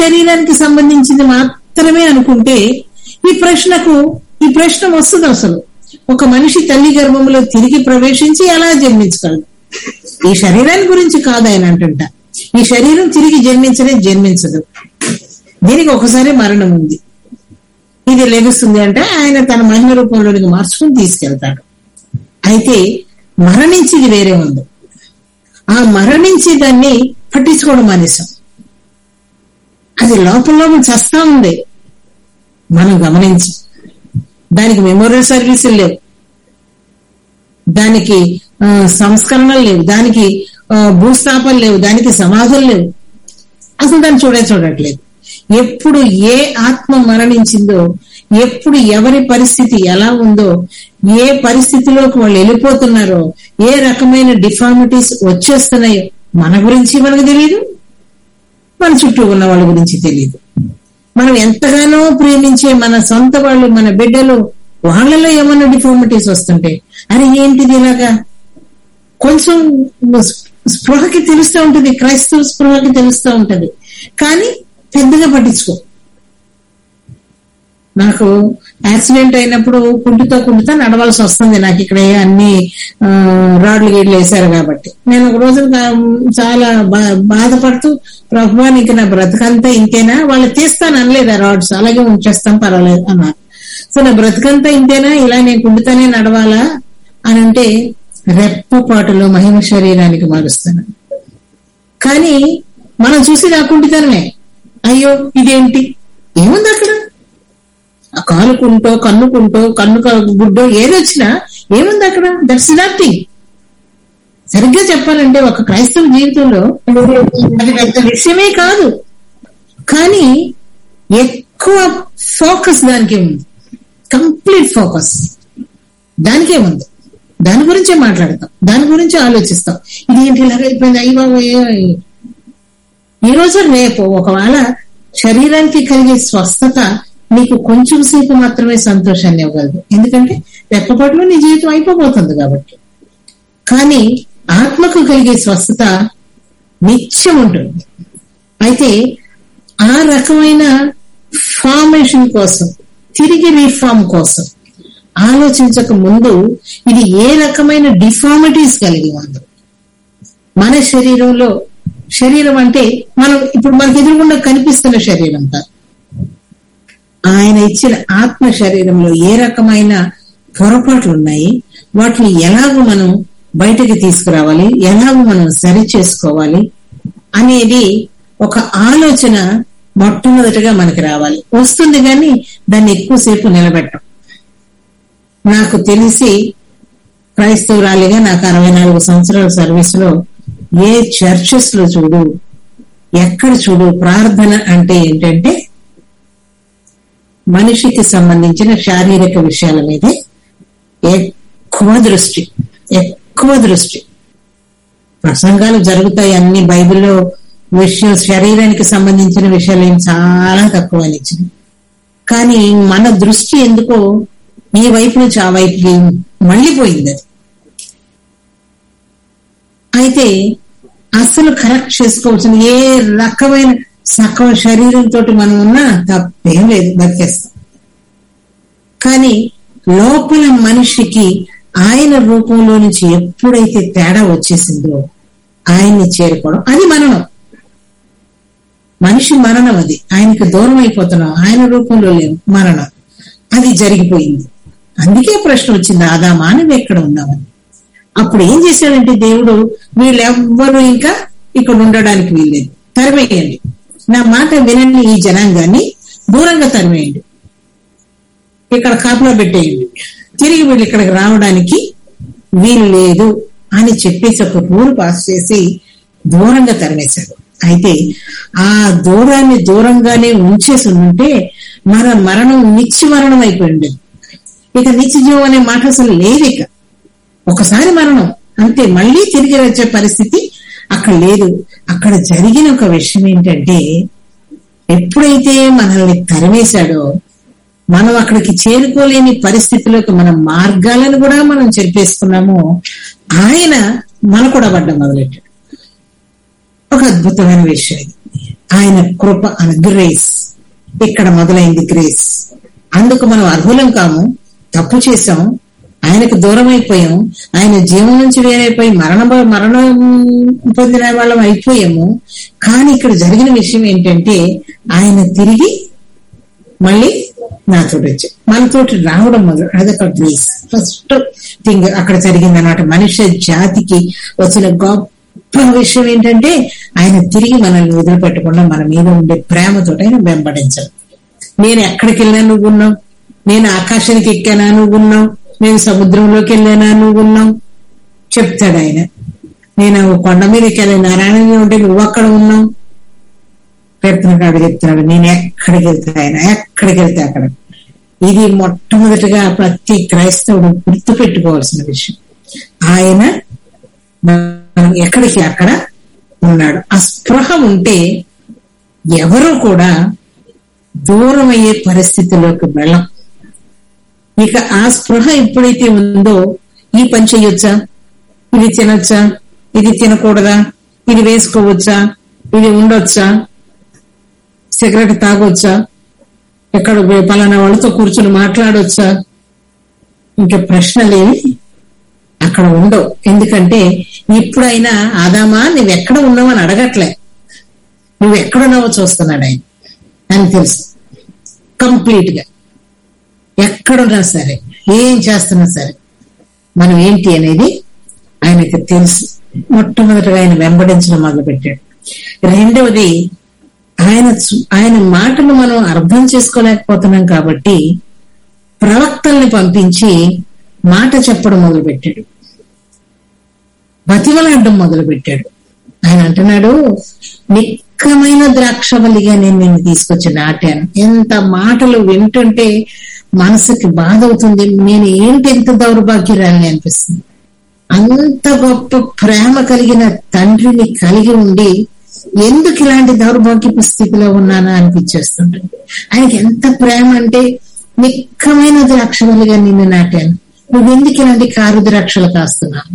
శరీరానికి సంబంధించింది మాత్రమే అనుకుంటే ఈ ప్రశ్నకు ఈ ప్రశ్న వస్తుంది అసలు ఒక మనిషి తల్లి గర్భంలో తిరిగి ప్రవేశించి ఎలా జన్మించగలదు ఈ శరీరాన్ని గురించి కాదు ఆయన అంటుంట ఈ శరీరం తిరిగి జన్మించనే జన్మించదు దీనికి ఒకసారి మరణం ఉంది ఇది లెగుస్తుంది అంటే ఆయన తన మహిమ రూపంలోనికి మార్చుకుని తీసుకెళ్తాడు అయితే మరణించింది వేరే ఉంది ఆ మరణించి దాన్ని పట్టించుకోవడం మానేసాం అది లోపల లోపల చస్తా ఉంది మనం గమనించి దానికి మెమోరియల్ సర్వీసులు లేవు దానికి ఆ, సంస్కరణలు లేవు దానికి ఆ, భూస్థాపనలు లేవు దానికి సమాధులు లేవు అసలు దాన్ని చూడే చూడట్లేదు ఎప్పుడు ఏ ఆత్మ మరణించిందో ఎప్పుడు ఎవరి పరిస్థితి ఎలా ఉందో ఏ పరిస్థితిలోకి వాళ్ళు వెళ్ళిపోతున్నారో ఏ రకమైన డిఫార్మిటీస్ వచ్చేస్తున్నాయో మన గురించి మనకు తెలియదు మన చుట్టూ ఉన్న వాళ్ళ గురించి తెలియదు మనం ఎంతగానో ప్రేమించే మన సొంత వాళ్ళు మన బిడ్డలు వాళ్ళలో ఏమన్నా డిఫార్మిటీస్ వస్తుంటే అరే ఏంటిది ఇలాగా కొంచెం స్పృహకి తెలుస్తూ ఉంటుంది క్రైస్తవ స్పృహకి తెలుస్తూ ఉంటది కానీ పెద్దగా పట్టించుకో నాకు యాక్సిడెంట్ అయినప్పుడు కుంటుతో కుంటుతో నడవాల్సి వస్తుంది నాకు ఇక్కడ అన్ని ఆ, రాడ్లు గీడ్లు వేశారు కాబట్టి నేను ఒక రోజు నా- చాలా బా- బాధపడుతూ ప్రభా నీకు నా బ్రతకంతా ఇంతేనా వాళ్ళు తీస్తాను అనలేదు ఆ రాడ్స్ అలాగే ఉంచేస్తాం పర్వాలేదు అన్నారు సో నా బ్రతకంతా ఇంతేనా ఇలా నేను కుంటుతానే నడవాలా అని అంటే రెప్పపాటులో మహిమ శరీరానికి మారుస్తాను కానీ మనం చూసి నా కుంటితనమే అయ్యో ఇదేంటి ఏముంది అక్కడ ఆ కాలుకుంటో కన్నుకుంటో కన్ను క- గుడ్డో ఏది వచ్చినా ఏముంది అక్కడ దట్స్ నథింగ్ సరిగ్గా చెప్పాలంటే ఒక క్రైస్తవ జీవితంలో అది పెద్ద విషయమే కాదు కానీ ఎక్కువ ఫోకస్ దానికే ఉంది కంప్లీట్ ఫోకస్ దానికే ఉంది దాని గురించే మాట్లాడతాం దాని గురించి ఆలోచిస్తాం ఇది ఏంటి ఇలాగ అయిపోయింది అయ్యి బాబు ఈ రోజు రేపు ఒకవేళ శరీరానికి కలిగే స్వస్థత నీకు కొంచెం సేపు మాత్రమే సంతోషాన్ని ఇవ్వగలదు ఎందుకంటే రెప్పపాటులో నీ జీవితం అయిపోబోతుంది కాబట్టి కానీ ఆత్మకు కలిగే స్వస్థత నిత్యం ఉంటుంది అయితే ఆ రకమైన ఫార్మేషన్ కోసం తిరిగి రీఫార్మ్ కోసం ఆలోచించక ముందు ఇది ఏ రకమైన డిఫార్మిటీస్ కలిగి ఉంది మన శరీరంలో శరీరం అంటే మనం ఇప్పుడు మనకి ఎదురుగుండా కనిపిస్తున్న శరీరం కాదు ఆయన ఇచ్చిన ఆత్మ శరీరంలో ఏ రకమైన పొరపాట్లు ఉన్నాయి వాటిని ఎలాగో మనం బయటకి తీసుకురావాలి ఎలాగో మనం సరి చేసుకోవాలి అనేది ఒక ఆలోచన మొట్టమొదటిగా మనకి రావాలి వస్తుంది కానీ దాన్ని ఎక్కువసేపు నిలబెట్టం నాకు తెలిసి క్రైస్తవురాలిగా నాకు అరవై నాలుగు సంవత్సరాల సర్వీస్ లో ఏ చర్చెస్ లో చూడు ఎక్కడ చూడు ప్రార్థన అంటే ఏంటంటే మనిషికి సంబంధించిన శారీరక విషయాల మీదే ఎక్కువ దృష్టి ఎక్కువ దృష్టి ప్రసంగాలు జరుగుతాయి అన్ని బైబిల్లో విషయం శరీరానికి సంబంధించిన విషయాలు ఏం చాలా తక్కువ అనిచ్చింది కానీ మన దృష్టి ఎందుకో ఈ వైపు నుంచి ఆ వైపుకి మళ్ళీపోయింది అది అయితే అసలు కరెక్ట్ చేసుకోవాల్సిన ఏ రకమైన సకల శరీరంతో మనం ఉన్నా తప్పేం లేదు బతికేస్తాం కానీ లోపల మనిషికి ఆయన రూపంలో నుంచి ఎప్పుడైతే తేడా వచ్చేసిందో ఆయన్ని చేరుకోవడం అది మరణం మనిషి మరణం అది ఆయనకి దూరం అయిపోతున్నాం ఆయన రూపంలో లేవు మరణం అది జరిగిపోయింది అందుకే ప్రశ్న వచ్చింది ఆదామా నువ్వు ఎక్కడ ఉన్నావని అప్పుడు ఏం చేశాడంటే దేవుడు వీళ్ళెవ్వరూ ఇంకా ఇక్కడ ఉండడానికి వీల్లేదు తరిమేయండి నా మాట వినండి ఈ జనాంగాన్ని దూరంగా తరిమేయండి ఇక్కడ కాపులో పెట్టేయండి తిరిగి వీళ్ళు ఇక్కడికి రావడానికి వీలు లేదు అని చెప్పేసి ఒక రూల్ పాస్ చేసి దూరంగా తరిమేశాడు అయితే ఆ దూరాన్ని దూరంగానే ఉంచేసి ఉంటే మన మరణం నిత్య మరణం అయిపోయింది ఇక నిత్య జీవం అనే మాట అసలు లేదు ఇక ఒకసారి మరణం అంతే మళ్ళీ తిరిగి వచ్చే పరిస్థితి అక్కడ లేదు అక్కడ జరిగిన ఒక విషయం ఏంటంటే ఎప్పుడైతే మనల్ని తరిమేశాడో మనం అక్కడికి చేరుకోలేని పరిస్థితిలోకి మన మార్గాలను కూడా మనం చెరిపేసుకున్నామో ఆయన మన కూడా పడ్డం మొదలెట్టాడు ఒక అద్భుతమైన విషయం ఇది ఆయన కృప అన గ్రేస్ ఇక్కడ మొదలైంది గ్రేస్ అందుకు మనం అర్హులం కాము తప్పు చేశాం ఆయనకు దూరం అయిపోయాం ఆయన జీవం నుంచి వేరైపోయి మరణ మరణం పొందిన వాళ్ళం అయిపోయాము కానీ ఇక్కడ జరిగిన విషయం ఏంటంటే ఆయన తిరిగి మళ్ళీ నాతోటి వచ్చి మనతోటి రావడం మొదలు అదొక గ్రేస్ ఫస్ట్ థింగ్ అక్కడ జరిగింది అన్నమాట మనుష్య జాతికి వచ్చిన గొప్ప విషయం ఏంటంటే ఆయన తిరిగి మనల్ని వదిలిపెట్టకుండా మన మీద ఉండే ప్రేమతో ఆయన వెంబడించడం నేను ఎక్కడికి వెళ్ళినా నువ్వు ఉన్నావు నేను ఆకాశానికి ఎక్కానా నువ్వు ఉన్నావు నేను సముద్రంలోకి వెళ్ళానా నువ్వు ఉన్నావు చెప్తాడు ఆయన నేను కొండ మీదకి వెళ్ళాను నారాయణ ఉంటే నువ్వు అక్కడ ఉన్నావు ప్రయత్నకాడు చెప్తున్నాడు నేను ఎక్కడికి వెళ్తే ఆయన ఎక్కడికి వెళ్తే అక్కడ ఇది మొట్టమొదటిగా ప్రతి క్రైస్తవుడు గుర్తు పెట్టుకోవాల్సిన విషయం ఆయన మనం ఎక్కడికి అక్కడ ఉన్నాడు ఆ స్పృహ ఉంటే ఎవరు కూడా దూరం అయ్యే పరిస్థితిలోకి వెళ్ళం ఇక ఆ స్పృహ ఎప్పుడైతే ఉందో ఈ పని చెయ్యొచ్చా ఇది తినొచ్చా ఇది తినకూడదా ఇది వేసుకోవచ్చా ఇది ఉండొచ్చా సిగరెట్ తాగొచ్చా ఎక్కడ పలానా వాళ్ళతో కూర్చుని మాట్లాడొచ్చా ఇంకా ప్రశ్నలేమి అక్కడ ఉండవు ఎందుకంటే ఇప్పుడైనా ఆదామా నువ్వు ఎక్కడ ఉన్నావు అని అడగట్లే నువ్వు ఎక్కడున్నావో చూస్తున్నాడు ఆయన అని తెలుసు కంప్లీట్ గా ఎక్కడున్నా సరే ఏం చేస్తున్నా సరే మనం ఏంటి అనేది ఆయనకి తెలుసు మొట్టమొదటిగా ఆయన వెంబడించడం మొదలు పెట్టాడు రెండవది ఆయన ఆయన మాటలు మనం అర్థం చేసుకోలేకపోతున్నాం కాబట్టి ప్రవక్తల్ని పంపించి మాట చెప్పడం మొదలు పెట్టాడు బతిమలాడడం మొదలు పెట్టాడు ఆయన అంటున్నాడు నిక్కమైన ద్రాక్షవల్లిగా నేను నిన్ను తీసుకొచ్చి నాటాను ఎంత మాటలు వింటుంటే మనసుకి బాధ అవుతుంది నేను ఏంటి ఎంత దౌర్భాగ్యురాలని అనిపిస్తుంది అంత గొప్ప ప్రేమ కలిగిన తండ్రిని కలిగి ఉండి ఎందుకు ఇలాంటి దౌర్భాగ్యపు స్థితిలో ఉన్నానా అనిపించేస్తుంటుంది ఆయనకి ఎంత ప్రేమ అంటే నిక్కమైన ద్రాక్షవల్లిగా నిన్ను నాటాను నువ్వెందుకు ఇలాంటి కారు ద్రాక్షలు కాస్తున్నావు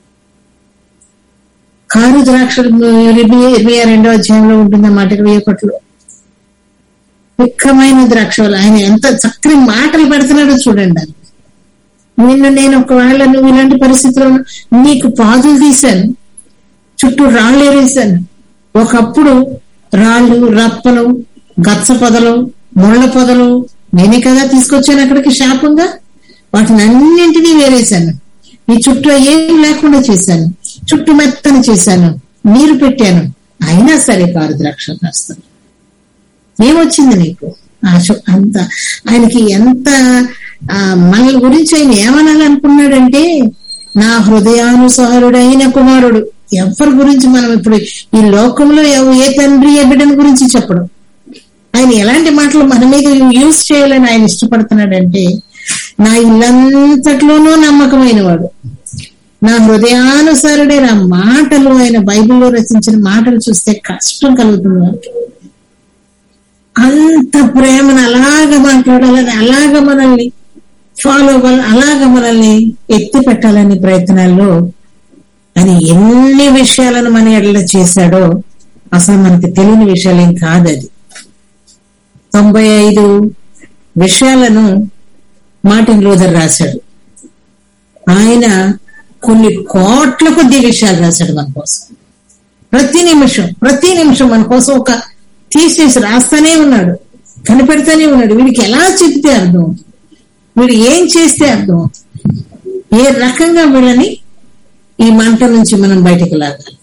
కారు ద్రాక్షలు ఇరవై రెండో అధ్యాయంలో ఉంటుందన్నమాట ఇరవై ఒకటిలో నిక్కమైన ద్రాక్షలు ఆయన ఎంత చక్కని మాటలు పెడుతున్నాడో చూడండి అది నిన్ను నేను ఒకవేళ నువ్వు ఇలాంటి పరిస్థితుల్లో నీకు పాదులు తీశాను చుట్టూ రాళ్ళు ఏరేశాను ఒకప్పుడు రాళ్ళు రప్పలు గచ్చ పొదలు ముళ్ళ పొదలు నేనే కదా తీసుకొచ్చాను అక్కడికి శాపంగా వాటిని అన్నింటినీ వేరేశాను నీ చుట్టూ ఏం లేకుండా చేశాను చుట్టూ మెత్తని చేశాను నీరు పెట్టాను అయినా సరే కారు ద్రాక్ష కాస్తాను ఏమొచ్చింది నీకు ఆశ అంత ఆయనకి ఎంత మన గురించి ఆయన ఏమనాలనుకున్నాడంటే నా హృదయానుసారుడైన కుమారుడు ఎవరి గురించి మనం ఇప్పుడు ఈ లోకంలో ఏ తండ్రి ఏ బిడ్డని గురించి చెప్పడం ఆయన ఎలాంటి మాటలు మన మీద యూజ్ చేయాలని ఆయన ఇష్టపడుతున్నాడంటే నా ఇల్లంతట్లోనూ నమ్మకమైన వాడు నా హృదయానుసారుడే నా మాటలు ఆయన బైబిల్లో రచించిన మాటలు చూస్తే కష్టం కలుగుతుంది వారికి అంత ప్రేమను అలాగ మాట్లాడాలని అలాగ మనల్ని ఫాలో అలాగ మనల్ని ఎత్తి పెట్టాలని ప్రయత్నాల్లో అని ఎన్ని విషయాలను మన ఎడల చేశాడో అసలు మనకి తెలియని విషయాలు ఏం కాదు అది తొంభై ఐదు విషయాలను మార్టిన్ లూథర్ రాశాడు ఆయన కొన్ని కోట్ల కొద్ది విషయాలు రాశాడు మన కోసం ప్రతి నిమిషం ప్రతి నిమిషం మన కోసం ఒక తీసేసి రాస్తానే ఉన్నాడు కనిపెడతానే ఉన్నాడు వీడికి ఎలా చెప్తే అర్థం వీడు ఏం చేస్తే అర్థం ఏ రకంగా వీళ్ళని ఈ మంట నుంచి మనం బయటకు లాగాలి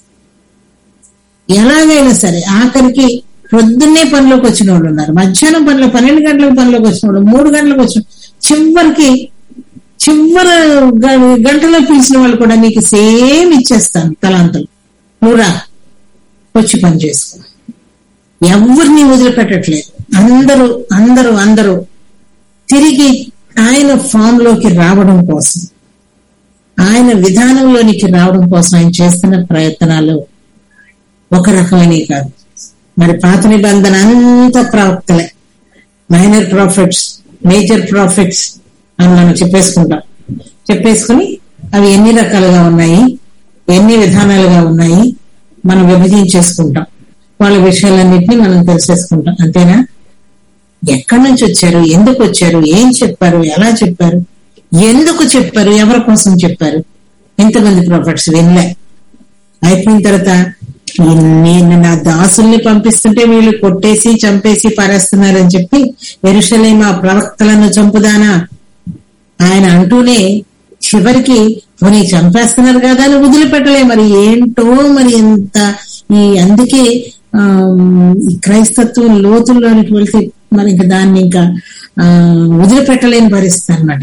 ఎలాగైనా సరే ఆఖరికి పొద్దున్నే పనిలోకి వచ్చిన వాళ్ళు ఉన్నారు మధ్యాహ్నం పనిలో పన్నెండు గంటలకు పనిలోకి వచ్చిన వాళ్ళు మూడు గంటలకు వచ్చిన చివరికి చివరి గంటలో పిలిచిన వాళ్ళు కూడా నీకు సేమ్ ఇచ్చేస్తాను తలాంతలు నువ్వురా వచ్చి పని చేసుకో ఎవరిని వదిలిపెట్టట్లేదు అందరూ అందరూ అందరూ తిరిగి ఆయన ఫామ్ లోకి రావడం కోసం ఆయన విధానంలోనికి రావడం కోసం ఆయన చేస్తున్న ప్రయత్నాలు ఒక రకమైనవి కాదు మరి పాత నిబంధన అంత ప్రవక్తలే మైనర్ ప్రాఫిట్స్ మేజర్ ప్రాఫిట్స్ అని మనం చెప్పేసుకుంటాం చెప్పేసుకుని అవి ఎన్ని రకాలుగా ఉన్నాయి ఎన్ని విధానాలుగా ఉన్నాయి మనం విభజించేసుకుంటాం వాళ్ళ విషయాలన్నింటినీ మనం తెలిసేసుకుంటాం అంతేనా ఎక్కడి నుంచి వచ్చారు ఎందుకు వచ్చారు ఏం చెప్పారు ఎలా చెప్పారు ఎందుకు చెప్పారు ఎవరి కోసం చెప్పారు ఎంతమంది ప్రాఫిట్స్ వినలే అయిపోయిన తర్వాత నేను నా దాసుల్ని పంపిస్తుంటే వీళ్ళు కొట్టేసి చంపేసి పారేస్తున్నారని చెప్పి ఎరుషలేం ఆ ప్రవక్తలను చంపుదానా ఆయన అంటూనే చివరికి పోనీ చంపేస్తున్నారు కదా అని వదిలిపెట్టలే మరి ఏంటో మరి ఎంత ఈ అందుకే ఆ ఈ క్రైస్తత్వం లోతుల్లోనికి వెళ్తే మరి ఇంకా దాన్ని ఇంకా ఆ వదిలిపెట్టలేని పరిస్థితి అనమాట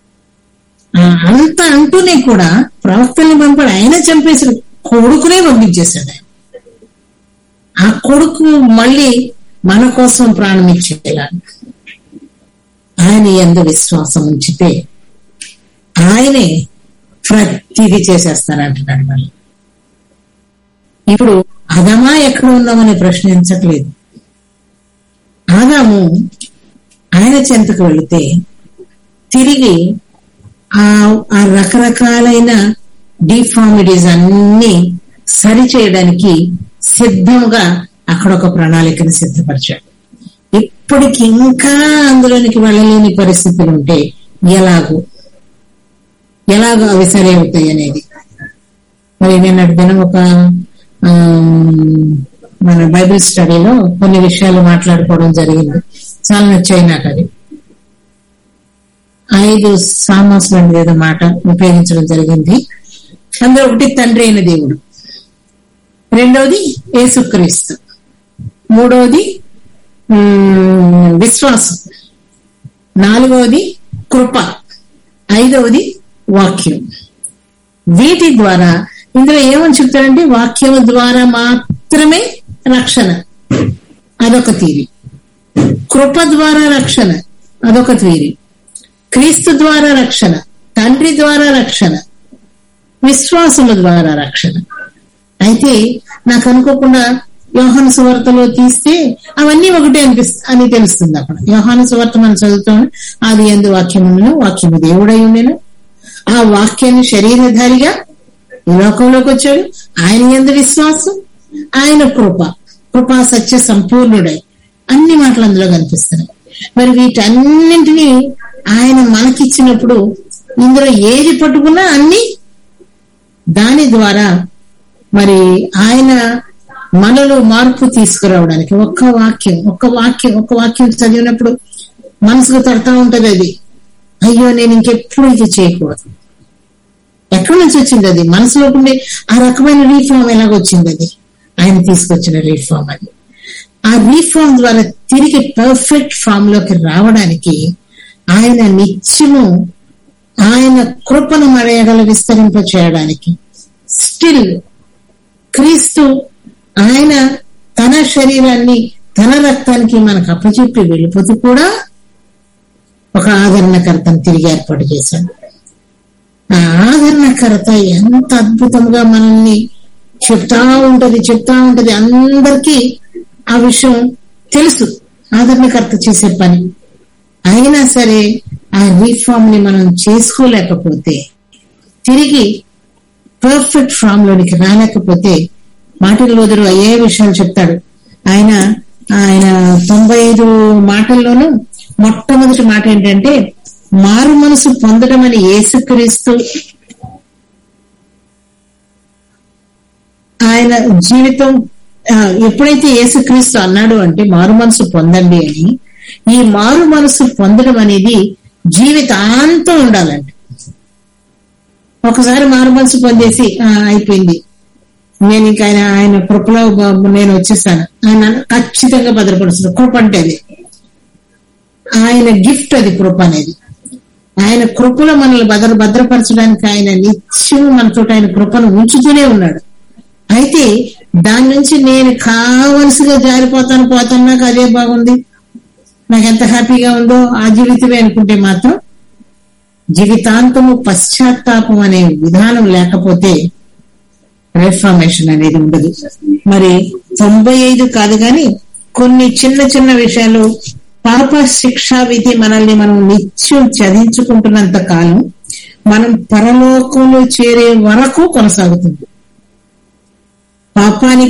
అంత అంటూనే కూడా ప్రవక్తల్ని పంపాడు ఆయన చంపేసి కొడుకునే పంపించేశాడు ఆయన ఆ కొడుకు మళ్ళీ మన కోసం ప్రాణం ఇచ్చేలా ఆయన ఎందు విశ్వాసం ఉంచితే ఆయనే ప్రతిదీ చేసేస్తానంటున్నాడు మళ్ళీ ఇప్పుడు అదమా ఎక్కడ ఉన్నామని ప్రశ్నించట్లేదు ఆదాము ఆయన చెంతకు వెళితే తిరిగి ఆ ఆ రకరకాలైన డిఫార్మిటీస్ అన్ని సరి చేయడానికి సిద్ధంగా అక్కడ ఒక ప్రణాళికను సిద్ధపరిచాడు ఇప్పటికి ఇంకా అందులోనికి వెళ్ళలేని పరిస్థితులు ఉంటే ఎలాగూ ఎలాగో అవి సరి అవుతాయి అనేది మరి నిన్నటి దినం ఒక మన బైబిల్ స్టడీలో కొన్ని విషయాలు మాట్లాడుకోవడం జరిగింది చాలా నచ్చాయి నాకు అది ఐదు సామాస్ లాంటిది ఏదో మాట ఉపయోగించడం జరిగింది అందులో ఒకటి తండ్రి అయిన దేవుడు రెండవది యేసుక్రీస్తు మూడవది విశ్వాసం నాలుగవది కృప ఐదవది వాక్యం వీటి ద్వారా ఇందులో ఏమని చెప్తారంటే వాక్యం ద్వారా మాత్రమే రక్షణ అదొక తీరి కృప ద్వారా రక్షణ అదొక తీరి క్రీస్తు ద్వారా రక్షణ తండ్రి ద్వారా రక్షణ విశ్వాసముల ద్వారా రక్షణ అయితే నాకు అనుకోకుండా యోహాను సువార్తలో తీస్తే అవన్నీ ఒకటే అనిపిస్తుంది అని తెలుస్తుంది అక్కడ యోహాను సువార్త మనం చదువుతాం అది ఎందు వాక్యమును వాక్యము దేవుడై ఉండేను ఆ వాక్యాన్ని శరీరధారిగా ఈ లోకంలోకి వచ్చాడు ఆయన ఎందు విశ్వాసం ఆయన కృప కృపా సత్య సంపూర్ణుడై అన్ని మాటలు అందులో కనిపిస్తున్నాయి మరి వీటన్నింటినీ ఆయన మనకిచ్చినప్పుడు ఇందులో ఏది పట్టుకున్నా అన్ని దాని ద్వారా మరి ఆయన మనలో మార్పు తీసుకురావడానికి ఒక్క వాక్యం ఒక్క వాక్యం ఒక్క వాక్యం చదివినప్పుడు మనసుకు తడతా ఉంటది అది అయ్యో నేను ఇంకెప్పుడు ఇది చేయకూడదు ఎక్కడి నుంచి వచ్చింది అది మనసులోకి ఉండే ఆ రకమైన రీఫార్మ్ ఎలాగొచ్చింది అది ఆయన తీసుకొచ్చిన రీఫార్మ్ అది ఆ రీఫార్మ్ ద్వారా తిరిగి పర్ఫెక్ట్ ఫామ్ లోకి రావడానికి ఆయన నిత్యము ఆయన కృపను మరయగల విస్తరింప చేయడానికి స్టిల్ క్రీస్తు ఆయన తన శరీరాన్ని తన రక్తానికి మనకు అప్పచెప్పి వెళ్ళిపోతూ కూడా ఒక ఆదరణకర్తను తిరిగి ఏర్పాటు చేశాడు ఆ ఆదరణకర్త ఎంత అద్భుతంగా మనల్ని చెప్తా ఉంటది చెప్తా ఉంటది అందరికీ ఆ విషయం తెలుసు ఆదరణకర్త చేసే పని అయినా సరే ఆ రీఫార్మ్ ని మనం చేసుకోలేకపోతే తిరిగి పర్ఫెక్ట్ ఫామ్ లోనికి రాలేకపోతే మాటల వదులు అయ్యే విషయాలు చెప్తాడు ఆయన ఆయన తొంభై ఐదు మాటల్లోనూ మొట్టమొదటి మాట ఏంటంటే మారు మనసు పొందడం అని ఏసుక్రీస్తు ఆయన జీవితం ఎప్పుడైతే యేసుక్రీస్తు అన్నాడు అంటే మారు మనసు పొందండి అని ఈ మారు మనసు పొందడం అనేది జీవితాంతం ఉండాలండి ఒకసారి మారు మనసు పొందేసి అయిపోయింది నేను ఇంకా ఆయన ఆయన కృపలో నేను వచ్చేసాను ఆయన ఖచ్చితంగా భద్రపరుస్తుంది కృప అంటే అది ఆయన గిఫ్ట్ అది కృప అనేది ఆయన కృపలో మనల్ని భద్ర భద్రపరచడానికి ఆయన నిత్యం మనతో ఆయన కృపను ఉంచుతూనే ఉన్నాడు అయితే దాని నుంచి నేను కావలసిగా జారిపోతాను పోతాను నాకు అదే బాగుంది నాకు ఎంత హ్యాపీగా ఉందో ఆ జీవితమే అనుకుంటే మాత్రం జీవితాంతము పశ్చాత్తాపం అనే విధానం లేకపోతే రిఫార్మేషన్ అనేది ఉండదు మరి తొంభై ఐదు కాదు కానీ కొన్ని చిన్న చిన్న విషయాలు పాప శిక్షా విధి మనల్ని మనం నిత్యం చదించుకుంటున్నంత కాలం మనం పరలోకంలో చేరే వరకు కొనసాగుతుంది పాపానికి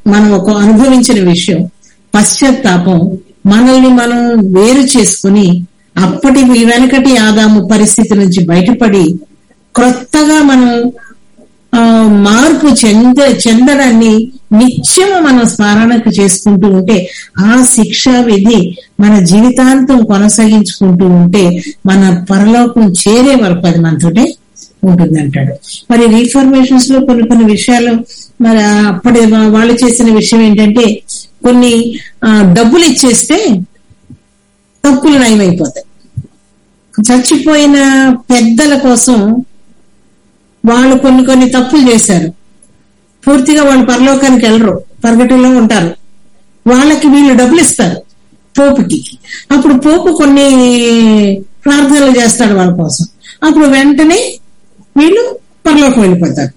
మనం ఒక అనుభవించిన విషయం పశ్చాత్తాపం మనల్ని మనం వేరు చేసుకుని అప్పటి వెనకటి ఆదాము పరిస్థితి నుంచి బయటపడి క్రొత్తగా మనం ఆ, మార్పు చెంద చెందడాన్ని నిత్యము మనం స్మరణకు చేసుకుంటూ ఉంటే ఆ శిక్షా విధి మన జీవితాంతం కొనసాగించుకుంటూ ఉంటే మన పరలోకం చేరే వరకు అది మనతోటే ఉంటుంది అంటాడు మరి రీఫార్మేషన్స్ లో కొన్ని కొన్ని విషయాలు మరి అప్పటి వా- వాళ్ళు చేసిన విషయం ఏంటంటే కొన్ని ఆ, డబ్బులు ఇచ్చేస్తే తప్పులు నయమైపోతాయి చచ్చిపోయిన పెద్దల కోసం వాళ్ళు కొన్ని కొన్ని తప్పులు చేశారు పూర్తిగా వాళ్ళు పరలోకానికి వెళ్ళరు పరగటిలో ఉంటారు వాళ్ళకి వీళ్ళు డబ్బులు ఇస్తారు పోపుకి అప్పుడు పోపు కొన్ని ప్రార్థనలు చేస్తాడు వాళ్ళ కోసం అప్పుడు వెంటనే వీళ్ళు పరలోకం వెళ్ళిపోతారు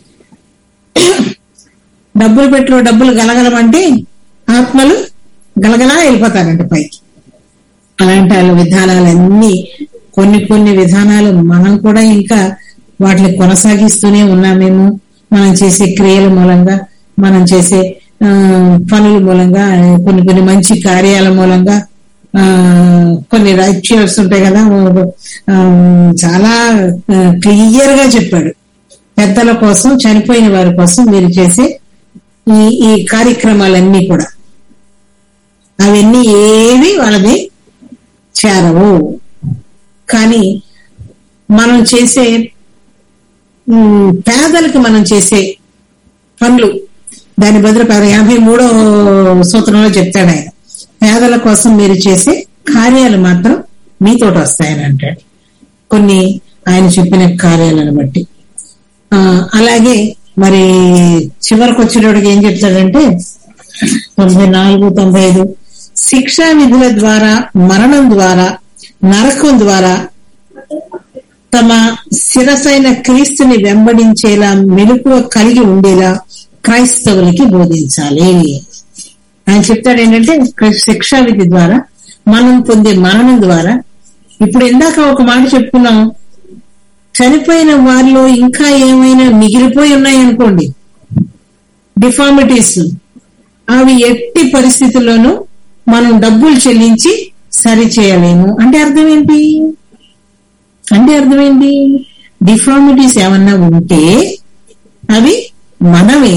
డబ్బులు పెట్టిన డబ్బులు గలగలమంటే ఆత్మలు గలగలా వెళ్ళిపోతారంట పైకి అలాంటి వాళ్ళ విధానాలన్నీ కొన్ని కొన్ని విధానాలు మనం కూడా ఇంకా వాటిని కొనసాగిస్తూనే ఉన్నామేమో మనం చేసే క్రియల మూలంగా మనం చేసే ఆ, పనుల మూలంగా కొన్ని కొన్ని మంచి కార్యాల మూలంగా ఆ కొన్ని రైట్యూర్స్ ఉంటాయి కదా ఆ, చాలా క్లియర్ గా చెప్పాడు పెద్దల కోసం చనిపోయిన వారి కోసం మీరు చేసే ఈ ఈ కార్యక్రమాలన్నీ కూడా అవన్నీ ఏవి వాళ్ళది చేరవు కానీ మనం చేసే ఉమ్, పేదలకు మనం చేసే పనులు దాని బదులు పద- యాభై మూడో సూత్రంలో చెప్తాడు ఆయన పేదల కోసం మీరు చేసే కార్యాలు మాత్రం మీతోటి వస్తాయని అంటాడు కొన్ని ఆయన చెప్పిన కార్యాలను బట్టి ఆ, అలాగే మరి చివరికి వచ్చేటోడికి ఏం చెప్తాడంటే తొంభై నాలుగు తొంభై ఐదు శిక్షా విధుల ద్వారా మరణం ద్వారా నరకం ద్వారా తమ శిరసైన క్రీస్తుని వెంబడించేలా మెలకువ కలిగి ఉండేలా క్రైస్తవులకి బోధించాలి ఆయన చెప్తాడు ఏంటంటే క్రి- శిక్షా విధి ద్వారా మనం పొందే మరణం ద్వారా ఇప్పుడు ఇందాక ఒక మాట చెప్పుకున్నాం చనిపోయిన వారిలో ఇంకా ఏమైనా మిగిలిపోయి ఉన్నాయనుకోండి డిఫార్మిటీస్ అవి ఎట్టి పరిస్థితుల్లోనూ మనం డబ్బులు చెల్లించి సరి చేయలేము అంటే అర్థం ఏంటి అంటే అర్థం ఏంటి డిఫార్మిటీస్ ఏమన్నా ఉంటే అవి మనమే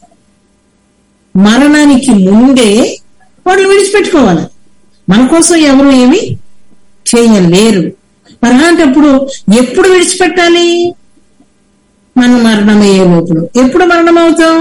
మరణానికి ముందే వాళ్ళు విడిచిపెట్టుకోవాలి మన కోసం ఎవరు ఏమి చేయలేరు మరి అలాంటప్పుడు ఎప్పుడు విడిచిపెట్టాలి మనం మరణమయ్యే లోపల ఎప్పుడు మరణం అవుతాం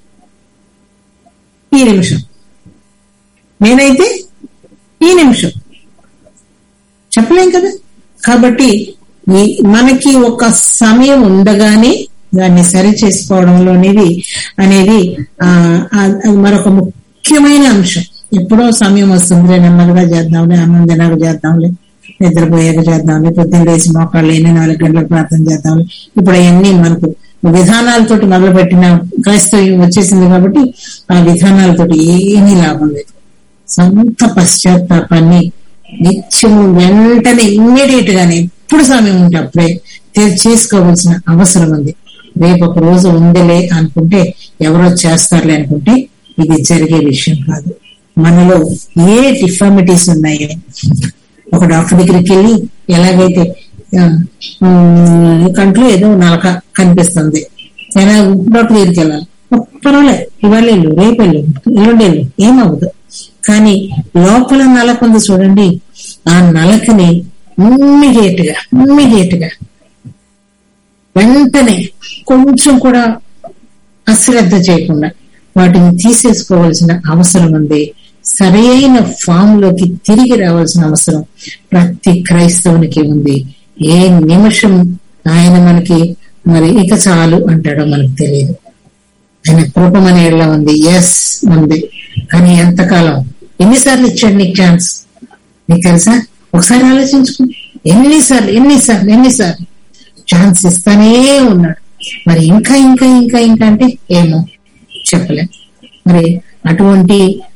ఈ నిమిషం నేనైతే ఈ నిమిషం చెప్పలేం కదా కాబట్టి ఈ- మనకి ఒక సమయం ఉండగానే దాన్ని సరి చేసుకోవడంలో అనేది అనేది ఆ, ఆ- అది మరొక ముఖ్యమైన అంశం ఎప్పుడో సమయం వస్తుంది నెమ్మదిగా చేద్దాంలే అన్నం తినాక చేద్దాంలే నిద్రపోయాక చేద్దాంలే పొద్దున్న లేచి మోకాళ్ళు లేని నాలుగు గంటలకు ప్రార్థన చేద్దాంలే ఇప్పుడు అవన్నీ మనకు విధానాలతోటి మొదలుపెట్టిన క్రైస్తవ్యం వచ్చేసింది కాబట్టి ఆ విధానాలతోటి ఏమీ లాభం లేదు సొంత పశ్చాత్తాపాన్ని నిత్యము వెంటనే ఇమ్మీడియట్ గానే ఎప్పుడు సమయం ఉంటే అప్పుడే తె- చేసుకోవాల్సిన అవసరం ఉంది రేపు ఒక రోజు ఉందిలే అనుకుంటే ఎవరో చేస్తారులే అనుకుంటే ఇది జరిగే విషయం కాదు మనలో ఏ డిఫార్మిటీస్ ఉన్నాయో ఒక డాక్టర్ దగ్గరికి వెళ్ళి ఎలాగైతే ఆ, ఉమ్, కంట్లో ఏదో నలక కనిపిస్తుంది ఎలా డాక్టర్ దగ్గరికి వెళ్ళాలి "ఓ, పర్వాలేదు ఇవాళ వెళ్ళు రేపు వెళ్ళు ఎల్లుండి వెళ్ళు ఏమవ్వదు కానీ లోపల నలక ఉంది చూడండి ఆ నలకని ఇమ్మీడియట్ గా ఇమ్మీడియట్ గా వెంటనే కొంచెం కూడా అశ్రద్ధ చేయకుండా వాటిని తీసేసుకోవాల్సిన అవసరం ఉంది సరైన ఫామ్ లోకి తిరిగి రావాల్సిన అవసరం ప్రతి క్రైస్తవునికి ఉంది ఏ నిమిషం ఆయన మనకి మరి ఇక చాలు అంటాడో మనకు తెలియదు ఆయన కృపం అనేలా ఉంది ఎస్ ఉంది కానీ ఎంతకాలం ఎన్నిసార్లు ఇచ్చాడు నీకు ఛాన్స్ నీకు తెలుసా ఒకసారి ఆలోచించుకో ఎన్నిసార్లు ఎన్నిసార్లు ఎన్నిసార్లు ఛాన్స్ ఇస్తానే ఉన్నాడు మరి ఇంకా ఇంకా ఇంకా ఇంకా అంటే ఏమో చెప్పలేం మరి అటువంటి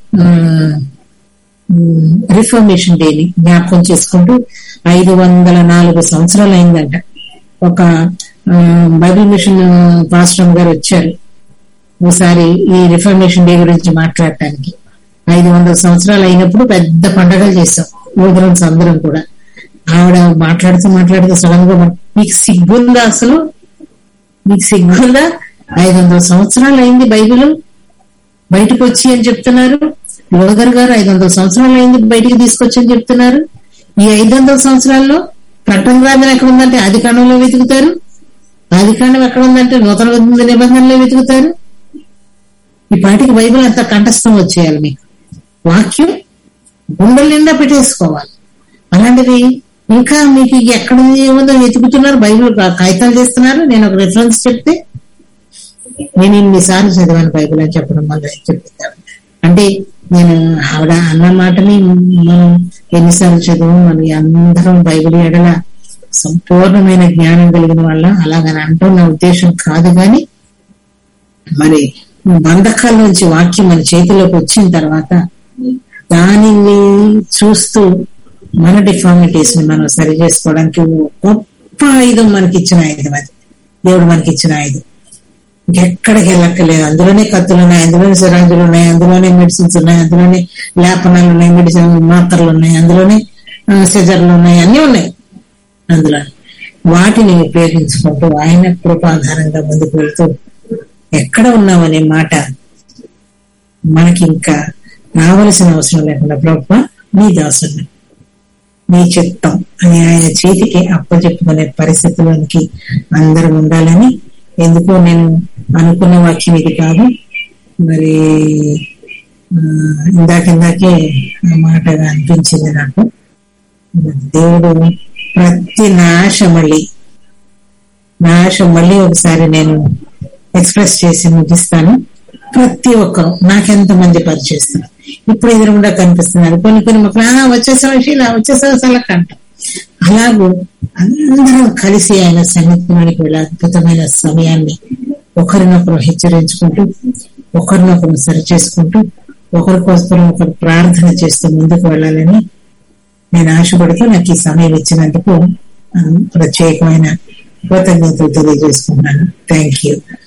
రిఫర్మేషన్ డేని జ్ఞాపకం చేసుకుంటూ ఐదు వందల నాలుగు సంవత్సరాలు అయిందంట ఒక ఆ, బైబిల్ మిషన్ పాస్టర్ గారు వచ్చారు ఒకసారి ఈ రిఫర్మేషన్ డే గురించి మాట్లాడటానికి ఐదు వందల సంవత్సరాలు అయినప్పుడు పెద్ద పండగలు చేస్తాం లూథరన్స్ అందరం కూడా ఆవిడ మాట్లాడుతూ మాట్లాడుతూ సడన్ గా మన- మీకు సిగ్గుందా అసలు మీకు సిగ్గుందా ఐదు వందల సంవత్సరాలు అయింది బైబిల్ బయటకు వచ్చి అని చెప్తున్నారు లోదర్ గారు ఐదు వందల సంవత్సరాలు అయింది బయటికి తీసుకొచ్చి అని చెప్తున్నారు ఈ ఐదు వందల సంవత్సరాల్లో ప్రకటన గ్రంథం ఎక్కడ ఉందంటే ఆది కాండంలో వెతుకుతారు ఆది కాండం ఎక్కడ ఉందంటే నూతన నిబంధనలో వెతుకుతారు ఈ పాటికి బైబిల్ అంత కంఠస్థం వచ్చేయాలి మీకు వాక్యం గుండెల నిండా పెట్టేసుకోవాలి అలాంటిది ఇంకా మీకు ఎక్కడ ఉంది ఏముందో వెతుకుతున్నారు బైబిల్ కా- కాగితాలు చేస్తున్నారు నేను ఒక రిఫరెన్స్ చెప్తే నేను ఇన్నిసార్లు చదివాను బైబిల్ అని చెప్పడం వల్ల చెప్తాను అంటే నేను ఆవిడ అన్న మాటని మనం ఎన్నిసార్లు చదివాం మనం అందరం బైబిల్ ఎడల సంపూర్ణమైన జ్ఞానం కలిగిన వాళ్ళ అలాగని అంటున్న ఉద్దేశం కాదు కానీ మరి బంధకాల నుంచి వాక్యం మన చేతిలోకి వచ్చిన తర్వాత దానిని చూస్తూ మన డిఫార్మిటీస్ ని మనం సరి చేసుకోవడానికి ఓ గొప్ప ఆయుధం మనకి ఇచ్చిన ఆయుధం అది దేవుడు మనకి ఇచ్చిన ఆయుధం ఎక్కడికి వెళ్ళక్కర్లేదు అందులోనే కత్తులు ఉన్నాయి అందులోనే సిరాంజులు ఉన్నాయి అందులోనే మెడిసిన్స్ ఉన్నాయి అందులోనే లేపనాలు ఉన్నాయి మెడిసిన్ మాత్రలు ఉన్నాయి అందులోనే సిజర్లు ఉన్నాయి అన్ని ఉన్నాయి అందులో వాటిని ఉపయోగించుకుంటూ ఆయన కృపాధారంగా ముందుకు వెళ్తూ ఎక్కడ ఉన్నామనే మాట మనకి ఇంకా రావలసిన అవసరం లేకుండా ప్రభు నీ దాసుని నీ చిత్తం అని ఆయన చేతికి అప్పచెప్పుకునే పరిస్థితిలోనికి అందరం ఉండాలని ఎందుకో నేను అనుకున్న వాక్యం ఇది కాదు మరి ఆ, ఇందాక ఇందాకే ఆ మాటగా అనిపించింది నాకు దేవుడు ప్రతి నాశ మళ్ళీ నాశ మళ్ళీ ఒకసారి నేను ఎక్స్ప్రెస్ చేసి ముగిస్తాను ప్రతి ఒక్కరు నాకెంత మంది పరిచేస్తున్నారు ఇప్పుడు ఎదురుగుండా కనిపిస్తున్నారు కొన్ని కొన్ని మొక్కలు "ఆ, వచ్చేసావు శీలా వచ్చేసావు సలక్ అంటాం అలాగూ అందరం కలిసి ఆయన సన్నిధిలోనికి వెళ్ళే అద్భుతమైన సమయాన్ని ఒకరినొకరు హెచ్చరించుకుంటూ ఒకరినొకరు సరి చేసుకుంటూ ఒకరికోసం ఒకరు ప్రార్థన చేస్తూ ముందుకు వెళ్ళాలని నేను ఆశపడుతూ నాకు ఈ సమయం ఇచ్చినందుకు ఆ, ప్రత్యేకమైన కృతజ్ఞతలు తెలియజేసుకున్నాను థ్యాంక్ యూ